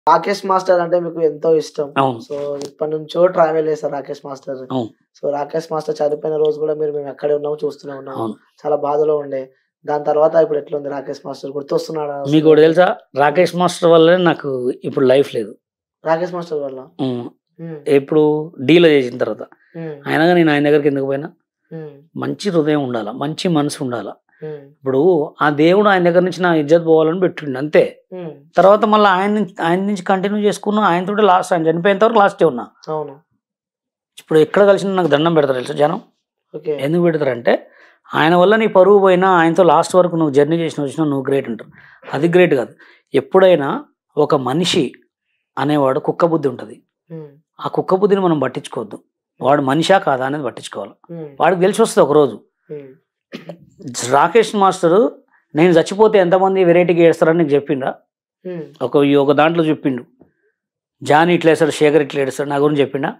Rakesh master అంటే మీకు ఎంతో ఇష్టం అవును సో ఇప్పటి నుంచో ట్రావెల్ చేస్తారు రాకేష్ మాస్టర్ అవును. సో రాకేష్ మాస్టర్ చనిపోయిన రోజు కూడా మీరు మేము ఎక్కడే ఉన్నాము చూస్తూనే ఉన్నాము అవును చాలా బాధలో ఉండే దాని తర్వాత ఇప్పుడు ఎట్లా ఉంది రాకేష్ మాస్టర్ గుర్తొస్తున్నాడా మీకు ఒకటి తెలుసా రాకేష్ మాస్టర్ వల్లే నాకు ఇప్పుడు లైఫ్ లేదు రాకేష్ మాస్టర్ వల్ల ఉమ్, ఉమ్, ఎప్పుడు డీల్ చేసిన తర్వాత ఉమ్, అయినాగా నేను ఆయన దగ్గరికి ఎందుకు పోయినా ఉమ్, మంచి హృదయం ఉండాలా మంచి మనసు ఉండాలా ఉమ్, ఇప్పుడు ఆ దేవుడు ఆయన దగ్గర నుంచి నా ఇజ్జత్ పోవాలని పెట్టిండు అంతే ఉమ్, తర్వాత మళ్ళీ ఆయన నుంచి ఆయన నుంచి కంటిన్యూ చేసుకున్నా ఆయనతో లాస్ట్ ఆయన చనిపోయేంత వరకు లాస్టే ఉన్నా అవును ఇప్పుడు ఎక్కడ కలిసిన నాకు దండం పెడతారు తెలుసా జనం ఓకే ఎందుకు పెడతారంటే ఆయన వల్ల నీ పరువు పోయినా ఆయనతో లాస్ట్ వరకు నువ్వు జర్నీ చేసిన వచ్చినా నువ్వు గ్రేట్ అంటారు అది గ్రేట్ కాదు ఎప్పుడైనా ఒక మనిషి అనేవాడు కుక్క బుద్ధి ఉంటుంది ఉమ్, ఆ కుక్క బుద్ధిని మనం పట్టించుకోవద్దు వాడు మనిషా కాదా అనేది పట్టించుకోవాలి ఉమ్, వాడికి తెలిసి వస్తుంది ఒకరోజు ఉమ్, రాకేష్ మాస్టరు నేను చచ్చిపోతే ఎంతమంది వెరైటీగా వేస్తారని నీకు చెప్పిండా ఉమ్, ఒక ఈ ఒక దాంట్లో చెప్పిండు జానీ ఇట్లా వేస్తాడు శేఖర్ ఇట్లా వేస్తాడు నా గురించి చెప్పిండా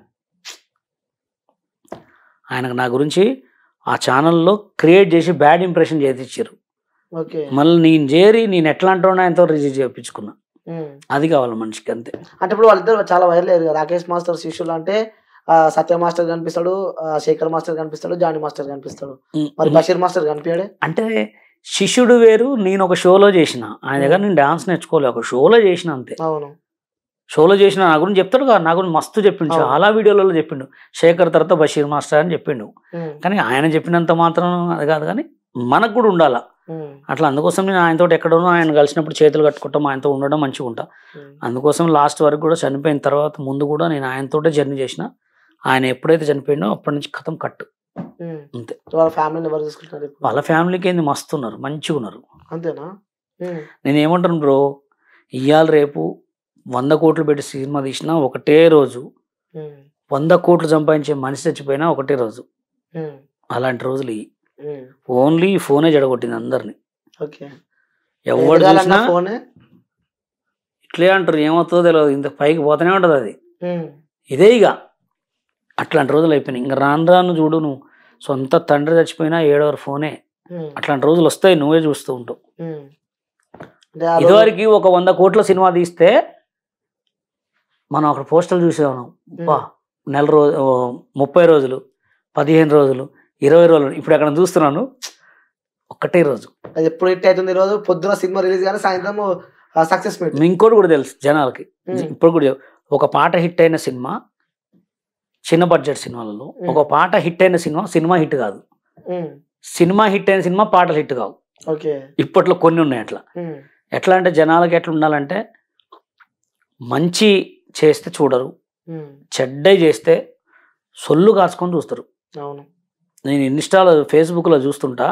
ఆయనకు నా గురించి ఆ ఛానల్లో క్రియేట్ చేసి బ్యాడ్ ఇంప్రెషన్ చేతిచ్చారు ఓకే మళ్ళీ నేను చేరి నేను ఎట్లా అంటున్నా ఆయనతో రిజీవ్ చేయించుకున్నా ఉమ్. అది కావాలి మనిషికి అంతే అంటే ఇప్పుడు వాళ్ళిద్దరు చాలా వైరల్ అయ్యారు కదా రాకేష్ మాస్టర్ శిష్యులు అంటే ఆ, సత్య మాస్టర్ కనిపిస్తాడు ఆ, శేఖర్ మాస్టర్ కనిపిస్తాడు జానీ మాస్టర్ కనిపిస్తాడు మరి బషీర్ మాస్టర్ కనిపించాడే అంటే శిష్యుడు వేరు నేను ఒక షోలో చేసిన ఆయన దగ్గర నేను డాన్స్ నేర్చుకోలే ఒక షోలో చేసిన అంతే అవును షోలో చేసిన నా గురించి చెప్తాడు కదా నా గురించి మస్తు చెప్పిండు అవును. చాలా వీడియోలలో చెప్పిండు శేఖర్ తర్వాత బషీర్ మాస్టర్ అని చెప్పిండు ఉమ్, కానీ ఆయన చెప్పినంత మాత్రం అది కాదు కానీ మనకు కూడా ఉండాలా ఉమ్, అట్లా అందుకోసం నేను ఆయనతో ఎక్కడోనో ఆయన కలిసినప్పుడు చేతులు కట్టుకుంటాం ఆయనతో ఉండడం మంచిగా ఉంటా ఉమ్, అందుకోసం లాస్ట్ వరకు కూడా చనిపోయిన తర్వాత ముందు కూడా నేను ఆయనతోటే జర్నీ చేసిన ఆయన ఎప్పుడైతే చనిపోయిండో అప్పటి నుంచి కథం కట్టు ఉమ్. అంతే వాళ్ళ ఫ్యామిలీని ఎవరు చూసుకుంటున్నారు ఇప్పుడు? వాళ్ళ ఫ్యామిలీకి ఏంది మస్తు ఉన్నారు మంచిగా ఉన్నారు అంతేనా ఉమ్, నేను ఏమంటాను బ్రో ఇవాళ రేపు వంద కోట్లు పెట్టి సినిమా తీసినా ఒకటే రోజు ఉమ్, వంద కోట్లు సంపాదించే మనిషి చచ్చిపోయినా ఒకటే రోజు ఉమ్, అలాంటి రోజులు ఇవి ఉమ్. ఓన్లీ ఫోనే జడగొట్టింది అందరిని ఓకే ఎవరు ఎదగాలన్నా చూసినా ఫోనే ఇట్లే అంటారు ఏమవుతుందో తెలియదు ఇంత పైకి పోతూనే ఉంటుంది అది ఉమ్, ఇదే ఇక అట్లాంటి రోజులు అయిపోయినాయి ఇంకా రాను రాను చూడు నువ్వు సొంత తండ్రి చచ్చిపోయినా ఏడవరు ఫోనే ఉమ్, అట్లాంటి రోజులు వస్తాయి నువ్వే చూస్తూ ఉంటావు ఉమ్. అంటే ఆ రోజు- ఇదివరకు ఒక వంద కోట్ల సినిమా తీస్తే మనం అక్కడ పోస్టర్లు చూసేవాళ్ళం బా నెల రోజు ఓ, ముప్పై రోజులు పదిహేను రోజులు ఇరవై రోజులు ఇప్పుడు అక్కడ చూస్తున్నాను ఒక్కటే రోజు అది ఎప్పుడు హిట్ అవుతుంది ఈ రోజు పొద్దున సినిమా రిలీజ్ కానీ సాయంత్రం సక్సెస్ మీట్ ఇంకోటి కూడా తెలుసు జనాలకి ఉమ్. ఇప్పుడు కూడా చెప్- ఒక పాట హిట్ అయిన సినిమా చిన్న బడ్జెట్ సినిమాలలో ఉమ్. ఒక పాట హిట్ అయిన సినిమా సినిమా హిట్ కాదు ఉమ్, సినిమా హిట్ అయిన సినిమా పాటలు హిట్ కావు ఓకే ఇప్పట్లో కొన్ని ఉన్నాయి అట్లా ఉమ్, ఎట్లా అంటే జనాలకి ఎట్లా ఉండాలంటే మంచి చేస్తే చూడరు ఉమ్, చెడ్డై చేస్తే సొల్లు కాచుకొని చూస్తారు అవును నేను ఇన్స్టాలో ఫేస్బుక్లో చూస్తుంటా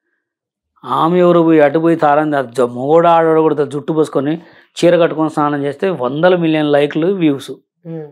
ఆమె ఎవరు పోయి అటు పోయి తారంది అది జ- మొగోడు ఆడోడు కూడా జుట్టు పోసుకొని చీర కట్టుకొని స్నానం చేస్తే వందల మిలియన్ లైక్లు వ్యూస్ ఉమ్.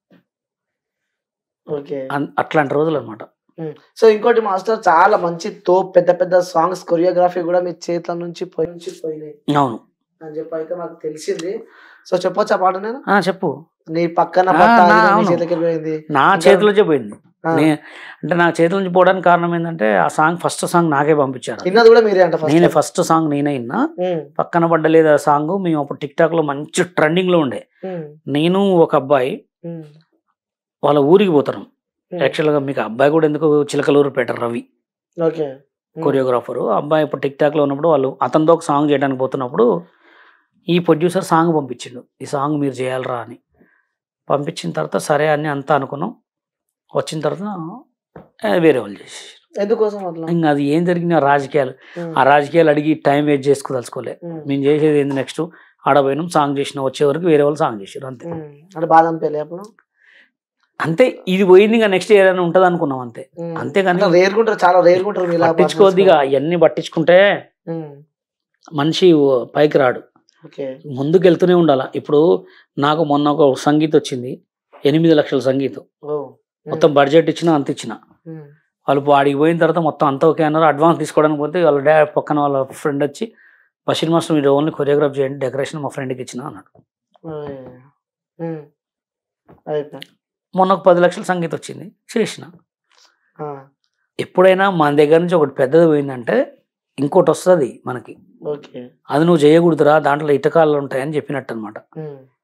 ఓకే అట్లాంటి రోజులు అనమాట సో ఇంకోటి మాస్టర్ చాలా మంచి తో పెద్ద పెద్ద సాంగ్స్ కొరియోగ్రఫీ కూడా మీ చేతుల నుంచి పోయి నుంచి పోయినాయి అవును అని చెప్పి అయితే నాకు తెలిసింది సో చెప్పొచ్చా పాట నేను ఆ, చెప్పు నీ పక్కన ఆ, పట్ట నా- అది నీ అవును. చేతికి పోయింది నా ఇంకా- చేతిలో చెప్పిపోయింది ఆ, నే అంటే నా చేతిలో నుంచి పోవడానికి కారణం ఏంటంటే ఆ సాంగ్ ఫస్ట్ సాంగ్ నాకే పంపించారు విన్నది కూడా మీరే అంట నేనే ఫస్ట్ ఫస్ట్ సాంగ్ నేనే విన్నా పక్కన పడ్డలేదు ఆ సాంగ్ మేము అప్పుడు టిక్ టాక్ లో మంచి ట్రెండింగ్ లో ఉండే నేను ఒక అబ్బాయి వాళ్ళ ఊరికి పోతాను యాక్చువల్గా మీకు ఆ అబ్బాయి కూడా ఎందుకు చిలకలూరు పెట్టారు రవి ఓకే కొరియోగ్రాఫర్ అబ్బాయి ఇప్పుడు టిక్ టాక్ లో ఉన్నప్పుడు వాళ్ళు అతనితో ఒక సాంగ్ చేయడానికి పోతున్నప్పుడు ఈ ప్రొడ్యూసర్ సాంగ్ పంపించిండు ఈ సాంగ్ మీరు చేయాలరా అని పంపించిన తర్వాత సరే అని అంతా అనుకున్నాం వచ్చిన తర్వాత ఆ, వేరే వాళ్ళు చేసి ఎందుకోసం అట్లా ఇంకా అది ఏం జరిగిన రాజకీయాలు ఉమ్, ఆ రాజకీయాలు అడిగి టైం వేస్ట్ చేసుకోదలుచుకోలే ఉమ్, మేము చేసేది ఏంది నెక్స్ట్ ఆడపోయినాం సాంగ్ చేసిన వచ్చే వరకు వేరే వాళ్ళు సాంగ్ చేసారు అంతే ఉమ్. అంటే బాధ అనిపించలే అప్పుడు అంతే ఇది పోయింది ఇంకా నెక్స్ట్ ఏదైనా ఉంటుంది అనుకున్నాం అంతే ఉమ్. అంతేగాని అంటే రేరుకుంటారు చాలా రేరుకుంటారు మీలా పట్టించుకోవద్దు ఇక అవన్నీ పట్టించుకుంటే ఉమ్, మనిషి పైకి రాడు ఓకే ముందుకు వెళ్తూనే ఉండాలి ఇప్పుడు నాకు మొన్న ఒక సంగీతం వచ్చింది ఎనిమిది లక్షల సంగీతం ఓ ఉమ్, మొత్తం బడ్జెట్ ఇచ్చిన అంత ఇచ్చిన ఉమ్, వాళ్ళు వాడికి పోయిన తర్వాత మొత్తం అంతా ఓకే అన్నారు అడ్వాన్స్ తీసుకోవడానికి పోతే వాళ్ళ డా పక్కన వాళ్ళ ఫ్రెండ్ వచ్చి బషీర్ మాస్టర్ మీరు ఓన్లీ కొరియోగ్రాఫ్ చేయండి డెకరేషన్ మా ఫ్రెండ్కి ఇచ్చిన అన్నాడు ఉమ్, ఉమ్. అయిపోయి మొన్న ఒక పది లక్షల సంగీతం వచ్చింది చేసిన ఆ, ఎప్పుడైనా మన దగ్గర నుంచి ఒకటి పెద్దది పోయిందంటే ఇంకోటి వస్తుంది మనకి ఓకే అది నువ్వు చేయకూడదురా దాంట్లో ఇటకాలు ఉంటాయని చెప్పినట్టు అనమాట ఉమ్,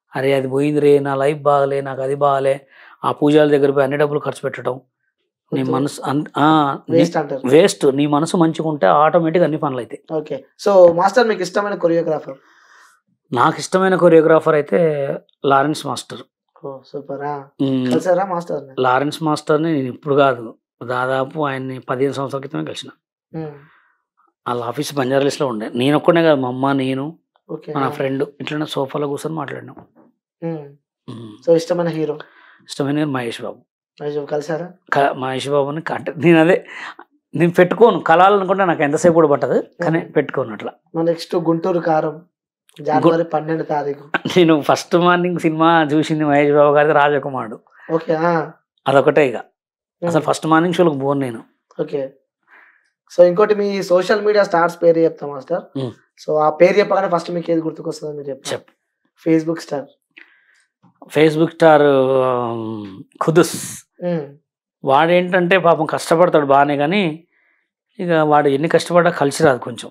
అరే అది పోయింది రే నా లైఫ్ బాగలే నాకు అది బాగలే ఆ పూజల దగ్గర పోయి అన్ని డబ్బులు ఖర్చు పెట్టడం నీ కొంచెం మనసు అన్- ఆ, నీ- వేస్ట్ అంటారు వేస్ట్ నీ మనసు మంచిగా ఉంటే ఆటోమేటిక్ అన్ని పనులు అవుతాయి ఓకే సో మాస్టర్ మీకు ఇష్టమైన కొరియోగ్రాఫర్ నాకు ఇష్టమైన కొరియోగ్రాఫర్ అయితే లారెన్స్ మాస్టర్ ఓ సూపర్ ఉమ్, కలిసారా మాస్టర్ లారెన్స్ మాస్టర్ని నేను ఇప్పుడు కాదు దాదాపు ఆయన్ని పదిహేను సంవత్సరాల క్రితమే కలిసిన వాళ్ళ ఆఫీస్ బంజారాలీస్లో ఉండే నేను ఒక్కనే కాదు మా అమ్మ నేను ఓకే నా ఫ్రెండ్ ఇట్లనే సోఫాలో కూర్చొని మాట్లాడినాం ఉమ్, సో ఇష్టమైన హీరో ఇష్టమైన మహేష్ బాబు కలిసారా క- మహేష్ బాబుని కంటే నేను అదే నేను పెట్టుకోను కలాలనుకుంటే నాకు ఎంతసేపు కూడా పట్టదు కానీ పెట్టుకోను అట్లా నెక్స్ట్ గుంటూరు కారం జనవరి పన్నెండు తారీఖు నేను ఫస్ట్ మార్నింగ్ సినిమా చూసింది మహేష్ బాబు గారి రాజకుమారుడు ఓకే అదొకటే ఇక అసలు ఫస్ట్ మార్నింగ్ షోలకు పోను నేను ఓకే సో ఇంకోటి మీ సోషల్ మీడియా స్టార్స్ పేరు చెప్తాం మాస్టర్ మ్మ్. సో ఆ పేరు చెప్పగానే ఫస్ట్ మీకు ఏది గుర్తుకొస్తుందో మీరు చెప్పండి చెప్పు. Facebook star Facebook star Khudus వాడేంటంటే పాపం కష్టపడతాడు బాగానే కానీ ఇక వాడు ఎన్ని కష్టపడ్డా కలిసి రాదు కొంచెం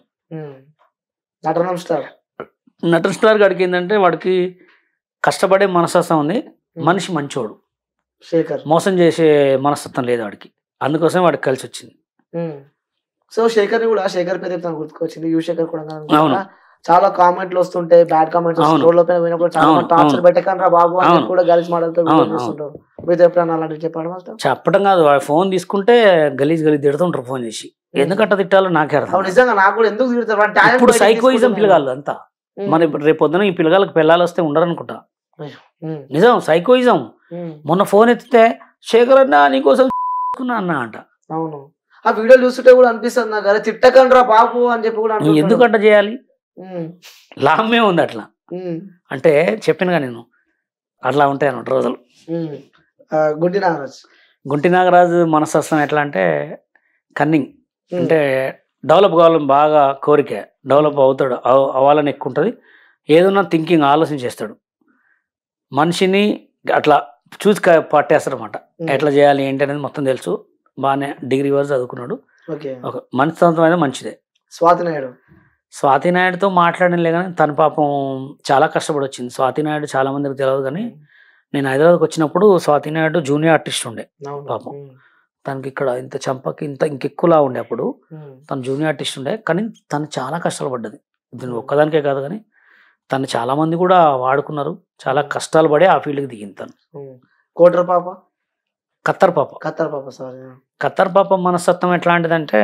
నటనం స్టార్ నటన్ స్టార్ గాడికి ఏంటంటే వాడికి కష్టపడే మనస్తత్వం ఉంది మనిషి మంచోడు శేఖర్ మోసం చేసే మనస్తత్వం లేదు వాడికి అందుకోసం వాడికి కలిసి వచ్చింది మ్మ్. సో శేఖర్ ని కూడా శేఖర్ పేరు చెప్తాను గుర్తుకొచ్చింది యూ శేఖర్ కూడా నాకు అవును. కూడా చాలా కామెంట్లు వస్తుంటాయి బ్యాడ్ కామెంట్స్ అవును. రోడ్ల పైన పోయినప్పుడు చాలా అవును, టార్చర్ అవును. పెట్టకండి రా బాబు అని అవును. చెప్పి కూడా గలీజ్ మాటలతో అవును, వీడియో అవును. చేస్తుంటారు మీతో ఎప్పుడైనా అలాంటివి చెప్పండి మాస్టర్ చెప్పడం కాదు వాడు ఫోన్ తీసుకుంటే గలీజ్ గలీజ్ తిడుతుంటారు ఫోన్ చేసి ఎందుకంట తిట్టాలో నాకే అర్థం అవును కాదు. నిజంగా నాకు కూడా ఎందుకు తిడతారు వాడి talent ఇప్పుడు బయటికి సైకోయిజం తీసుకుంటున్నారు. పిల్లగాళ్ళు అంతా మ్మ్. మన ఇప్పుడు రేపు పొద్దున ఈ పిల్లగాళ్ళకి పిల్లలు వస్తే ఉండరనుకుంటా మ్మ్. నిజం సైకోయిజం మ్మ్. మొన్న ఫోన్ ఎత్తితే శేఖర్ అన్న నీకోసం చేసుకున్నా అన్న అంట అవును ఆ వీడియో చూస్తుంటే కూడా అనిపిస్తుంది నాకు అరే తిట్టకండి రా బాబు అని చెప్పి కూడా నువ్వు అంటుంటాడు. ఎందుకంట చేయాలి మ్మ్. లాభమే ఉంది అట్లా మ్మ్. అంటే చెప్పినగా నేను అట్లా ఉంటాయి అన్నమాట రోజులు మ్మ్. ఆ, గుడ్డి నాగరాజ్ గుంటి నాగరాజు మనస్తత్వం ఎట్లా అంటే కన్నింగ్ మ్మ్. అంటే డెవలప్ కావాలని బాగా కోరిక డెవలప్ అవుతాడు అవ- అవ్వాలని ఎక్కువ ఉంటుంది ఏదన్నా థింకింగ్ ఆలోచన చేస్తాడు మనిషిని అట్లా చూసి క- పట్టేస్తాడు అనమాట మ్మ్. ఎట్లా చేయాలి ఏంటి అనేది మొత్తం తెలుసు బాగానే డిగ్రీ వరకు చదువుకున్నాడు ఓకే ఒక మనస్తత్వం అయితే మంచిదే స్వాతి నాయుడు స్వాతి నాయుడుతో మాట్లాడలే కానీ తన పాపం చాలా కష్టపడి వచ్చింది స్వాతి నాయుడు చాలా మందికి తెలియదు కానీ నేను హైదరాబాద్కి వచ్చినప్పుడు స్వాతి నాయుడు జూనియర్ ఆర్టిస్ట్ ఉండే అవును. పాపం. మ్మ్. తనకి ఇక్కడ ఇంత చంపకి ఇంత ఇంకెక్కువలా ఉండే అప్పుడు మ్మ్. తను జూనియర్ ఆర్టిస్ట్ ఉండే కానీ తను చాలా కష్టాలు పడ్డది దీని ఒక్కదానికే కాదు కానీ తను చాలా మంది కూడా వాడుకున్నారు చాలా కష్టాలు పడి ఆ ఫీల్డ్కి దిగింది తను మ్మ్. కోటర్ పాప కత్తర్ పాప కత్తర్ పాప సారీ కత్తర్ పాప మనస్తత్వం ఎట్లాంటిదంటే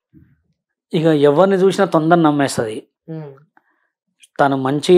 ఇక ఎవరిని చూసినా తొందర నమ్మేస్తుంది తను మంచి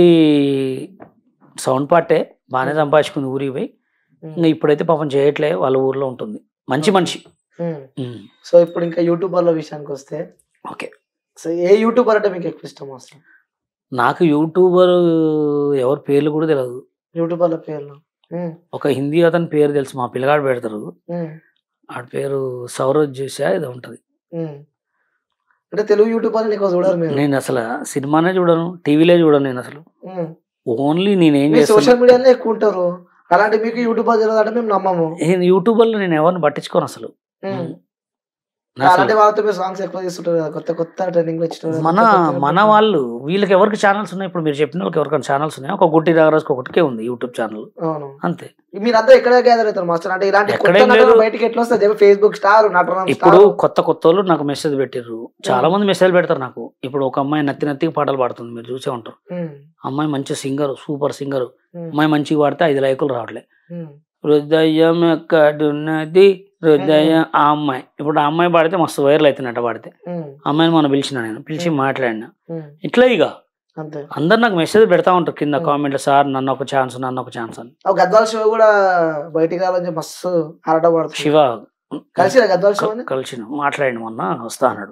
సౌండ్ పార్టే బాగానే సంపాదించుకుంది ఊరికి పోయి ఇంకా ఇప్పుడైతే పాపం చేయట్లే వాళ్ళ ఊర్లో ఉంటుంది మంచి మనిషి ఉమ్. సో ఇప్పుడు ఇంకా యూట్యూబర్ల విషయానికి వస్తే ఓకే సో ఏ యూట్యూబర్ అంటే మీకు ఎక్కువ ఇష్టం అసలు నాకు యూట్యూబర్ ఎవరి పేర్లు కూడా తెలియదు యూట్యూబర్ల పేర్లు మ్మ్. ఒక హిందీ అతని పేరు తెలుసు మా పిల్లగాడు పెడతారు మ్మ్. ఆడ పేరు సౌరజ్ చూసా ఇది ఉంటది మ్మ్. అంటే తెలుగు యూట్యూబర్ని ఎక్కువ చూడరు మీరు నేను అసలు సినిమానే చూడను టీవీలే చూడను నేను అసలు మ్మ్. ఓన్లీ నేనేం మీరు చేస్తాను సోషల్ మీడియాలో ఎక్కువ ఉంటారు అలాంటి మీకు యూట్యూబర్ తెలియదు అంటే మేము నమ్మము యూట్యూబర్లో నేను ఎవరిని పట్టించుకోను అసలు మ్మ్. నా అసలు అలాంటి వాళ్ళతో మీరు సాంగ్స్ ఎక్కువ తీస్తుంటారు కదా కొత్త కొత్త ట్రెండింగ్ లో ఇచ్చిన మన మన వాళ్ళు వీళ్ళకి ఎవరికి ఛానల్స్ ఉన్నాయి ఇప్పుడు మీరు చెప్పిన వాళ్ళకి ఎవరికైనా ఛానల్స్ ఉన్నాయి ఒక గుట్టి నాగరాజుకి ఒకటికే ఉంది యూట్యూబ్ ఛానల్ అవును అంతే మీరంతా ఎక్కడ గ్యాదర్ అవుతారు మాస్టర్ అంటే ఇలాంటి కొత్త ఎక్కడేం నటులు లేదు. బయటికి ఎట్లా వస్తుంది ఫేస్బుక్ స్టార్ నటనం ఇప్పుడు స్టార్ కొత్త కొత్త వాళ్ళు నాకు మెసేజ్ పెట్టారు చాలా మంది మెసేజ్ పెడతారు నాకు ఇప్పుడు ఒక అమ్మాయి నత్తి నత్తికి పాటలు పాడుతుంది మీరు చూసే ఉంటారు అమ్మాయి మంచి సింగర్ సూపర్ సింగర్ అమ్మాయి మంచిగా పాడితే ఐదు లైకులు రావట్లే హృదయం ఎక్కడున్నది హృదయం ఆ అమ్మాయి ఇప్పుడు ఆ అమ్మాయి పాడితే మస్తు వైరల్ అవుతున్నట్ట పాడితే అమ్మాయిని మనం పిలిచిన నేను పిలిచి మాట్లాడినా ఇట్లా ఇక అంతే అందరు నాకు మెసేజ్ పెడతా ఉంటారు కింద Hmm. కామెంట్ సార్ నన్ను ఒక ఛాన్స్ నన్ను ఒక ఛాన్స్ అని ఆ గద్వాల షో కూడా బయటికి రావాలని చెప్పి మస్తు ఆరాట పడుతుంది శివ కలిసి గద్వాల షో అని కలిసిన మాట్లాడిన మొన్న వస్తా అన్నాడు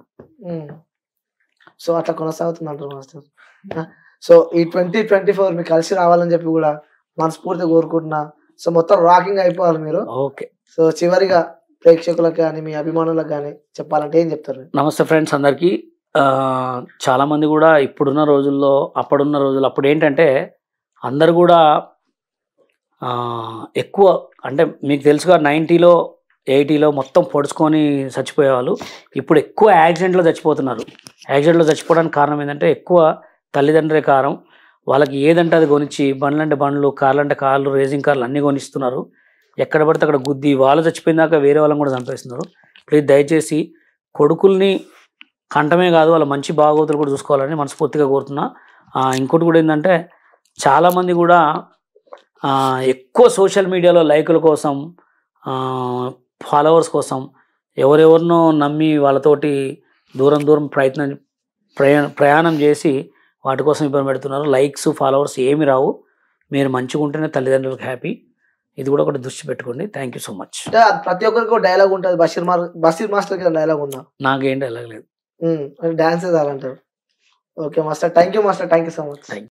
సో అట్లా కొనసాగుతుంది అంటారు మాస్టర్ సో ఈ ట్వంటీ ట్వంటీ ఫోర్ మీకు కలిసి రావాలని చెప్పి కూడా మనస్ఫూర్తిగా కోరుకుంటున్నా సో మొత్తం రాకింగ్ అయిపోవాలి మీరు ఓకే సో చివరిగా ప్రేక్షకులకు కానీ మీ అభిమానులకు కానీ చెప్పాలంటే ఏం చెప్తారు నమస్తే ఫ్రెండ్స్ అందరికీ ఆ, చాలా మంది కూడా ఇప్పుడున్న రోజుల్లో అప్పుడున్న రోజుల్లో అప్పుడు ఏంటంటే అందరు కూడా ఆ, ఎక్కువ అంటే మీకు తెలుసుగా నైంటీలో ఎయిటీలో మొత్తం పొడుచుకొని చచ్చిపోయేవాళ్ళు ఇప్పుడు ఎక్కువ యాక్సిడెంట్లో చచ్చిపోతున్నారు యాక్సిడెంట్లో చచ్చిపోవడానికి కారణం ఏంటంటే ఎక్కువ తల్లిదండ్రుల కారం వాళ్ళకి ఏదంటే అది కొనిచ్చి బండ్లు అంటే బండ్లు కార్లు అంటే కార్లు రేసింగ్ కార్లు అన్నీ కొనిస్తున్నారు ఎక్కడ పడితే అక్కడ గుద్ది వాళ్ళు చచ్చిపోయినాక వేరే వాళ్ళని కూడా చంపేస్తున్నారు ప్లీజ్ దయచేసి కొడుకుల్ని కంటమే కాదు వాళ్ళ మంచి బాగోతులు కూడా చూసుకోవాలని మనస్ఫూర్తిగా కోరుతున్నా ఆ, ఇంకోటి కూడా ఏంటంటే చాలామంది కూడా ఆ, ఎక్కువ సోషల్ మీడియాలో లైకుల కోసం ఫాలోవర్స్ కోసం ఎవరెవరినో నమ్మి వాళ్ళతోటి దూరం దూరం ప్రయత్నం ప్రయా ప్రయాణం చేసి వాటి కోసం ఇబ్బంది పెడుతున్నారు లైక్స్ ఫాలోవర్స్ ఏమి రావు మీరు మంచిగా ఉంటేనే తల్లిదండ్రులకు హ్యాపీ ఇది కూడా ఒకటి దృష్టి పెట్టుకోండి థ్యాంక్ యూ సో మచ్ అంటే అది ప్రతి ఒక్కరికి డైలాగ్ ఉంటుంది బషీర్ మార్ బషీర్ మాస్టర్ కి డైలాగ్ ఉందా నాకేంటి వెళ్ళలేదు డాన్స్ వేయాలంటారు okay master thank you master thank you so much